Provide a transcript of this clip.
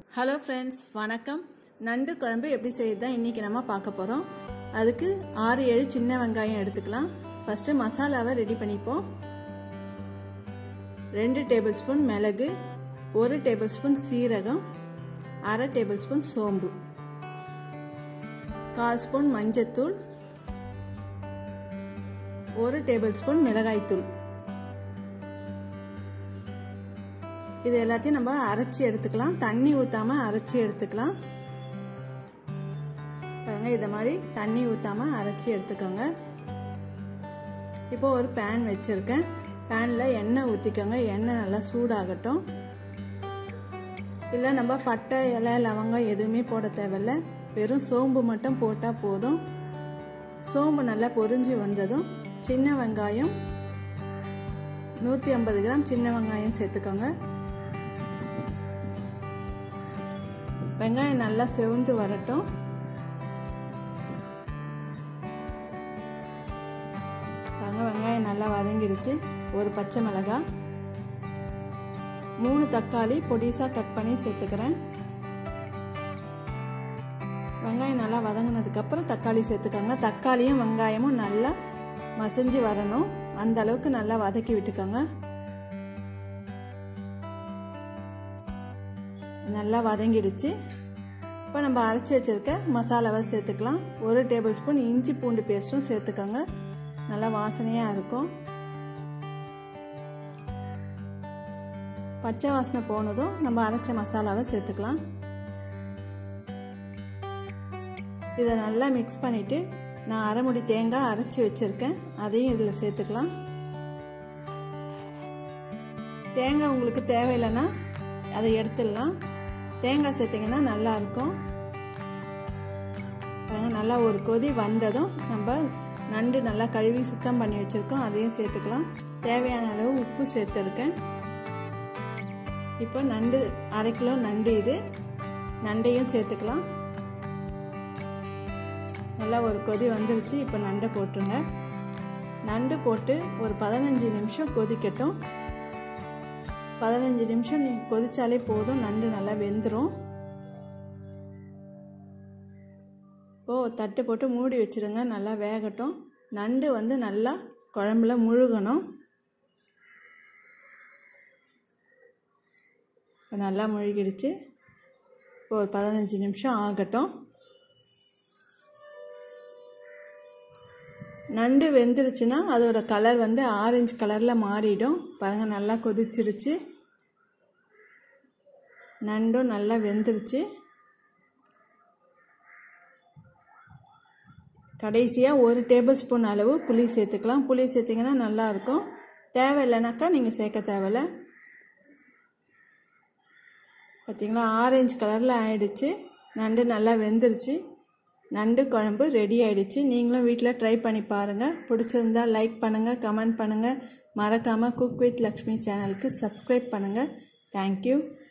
hello friends வணக்கம் நண்டு குழம்பு எப்படி செய்யுது தான் இன்றைக்கி நம்ம பார்க்க போகிறோம் அதுக்கு ஆறு ஏழு சின்ன வெங்காயம் எடுத்துக்கலாம் ஃபஸ்ட்டு மசாலாவை ரெடி பண்ணிப்போம் ரெண்டு டேபிள் ஸ்பூன் மிளகு ஒரு டேபிள் ஸ்பூன் சீரகம் அரை டேபிள் ஸ்பூன் சோம்பு கால் ஸ்பூன் மஞ்சத்தூள் ஒரு டேபிள் ஸ்பூன் மிளகாய்த்தூள் இது எல்லாத்தையும் நம்ம அரைச்சி எடுத்துக்கலாம் தண்ணி ஊற்றாமல் அரைச்சி எடுத்துக்கலாம் பாருங்கள் இதை மாதிரி தண்ணி ஊற்றாமல் அரைச்சி எடுத்துக்கோங்க இப்போ ஒரு பேன் வச்சுருக்கேன் பேனில் எண்ணெய் ஊற்றிக்கோங்க எண்ணெய் நல்லா சூடாகட்டும் இல்லை நம்ம பட்டை இலை லவங்கம் எதுவுமே போட தேவையில்ல வெறும் சோம்பு மட்டும் போட்டால் போதும் சோம்பு நல்லா பொரிஞ்சு வந்ததும் சின்ன வெங்காயம் நூற்றி ஐம்பது கிராம் சின்ன வெங்காயம் சேர்த்துக்கோங்க வெங்காயம் நல்லா செவந்து வரட்டும் பாருங்க வெங்காயம் நல்லா வதங்கிடுச்சு ஒரு பச்சை மிளகாய் மூணு தக்காளி பொடிசாக கட் பண்ணி சேர்த்துக்கிறேன் வெங்காயம் நல்லா வதங்கினதுக்கப்புறம் தக்காளி சேர்த்துக்கோங்க தக்காளியும் வெங்காயமும் நல்லா மசிஞ்சு வரணும் அந்த அளவுக்கு நல்லா வதக்கி விட்டுக்கோங்க நல்லா வதங்கிடுச்சு இப்போ நம்ம அரைச்சி வச்சுருக்க மசாலாவை சேர்த்துக்கலாம் ஒரு டேபிள் ஸ்பூன் இஞ்சி பூண்டு பேஸ்ட்டும் சேர்த்துக்கோங்க நல்லா வாசனையாக இருக்கும் பச்சை வாசனை போனதும் நம்ம அரைச்ச மசாலாவை சேர்த்துக்கலாம் இதை நல்லா மிக்ஸ் பண்ணிவிட்டு நான் அரைமுடி தேங்காய் அரைச்சி வச்சுருக்கேன் அதையும் இதில் சேர்த்துக்கலாம் தேங்காய் உங்களுக்கு தேவையில்லைன்னா அதை எடுத்துடலாம் தேங்காய் சேர்த்திங்கன்னா நல்லாயிருக்கும் நல்லா ஒரு கொதி வந்ததும் நம்ம நண்டு நல்லா கழுவி சுத்தம் பண்ணி வச்சுருக்கோம் அதையும் சேர்த்துக்கலாம் தேவையான அளவு உப்பு சேர்த்துருக்கேன் இப்போ நண்டு அரை கிலோ நண்டு இது நண்டையும் சேர்த்துக்கலாம் நல்லா ஒரு கொதி வந்துருச்சு இப்போ நண்டை போட்டுருங்க நண்டு போட்டு ஒரு பதினஞ்சு நிமிஷம் கொதிக்கட்டும் பதினஞ்சு நிமிஷம் நீ கொதிச்சாலே போதும் நண்டு நல்லா வெந்துடும் இப்போது தட்டு போட்டு மூடி வச்சுடுங்க நல்லா வேகட்டும் நண்டு வந்து நல்லா குழம்புல முழுகணும் இப்போ நல்லா முழுகிடுச்சு இப்போ ஒரு பதினஞ்சு நிமிஷம் ஆகட்டும் நண்டு வெந்துருச்சுன்னா அதோட கலர் வந்து ஆரஞ்சு கலரில் மாறிடும் பாருங்கள் நல்லா கொதிச்சிருச்சு நண்டும் நல்லா வெந்துருச்சு கடைசியாக ஒரு டேபிள் ஸ்பூன் அளவு புளி சேர்த்துக்கலாம் புளி சேர்த்திங்கன்னா நல்லாயிருக்கும் தேவையில்லைனாக்கா நீங்கள் சேர்க்க தேவையில்ல பார்த்திங்களா ஆரஞ்சு கலரில் ஆயிடுச்சு நண்டு நல்லா வெந்துருச்சு நண்டு குழம்பு ரெடி ஆயிடுச்சு நீங்களும் வீட்டில் ட்ரை பண்ணி பாருங்கள் பிடிச்சிருந்தா லைக் பண்ணுங்கள் கமெண்ட் பண்ணுங்கள் மறக்காமல் குக் வித் லக்ஷ்மி சேனலுக்கு சப்ஸ்கிரைப் பண்ணுங்கள் தேங்க்யூ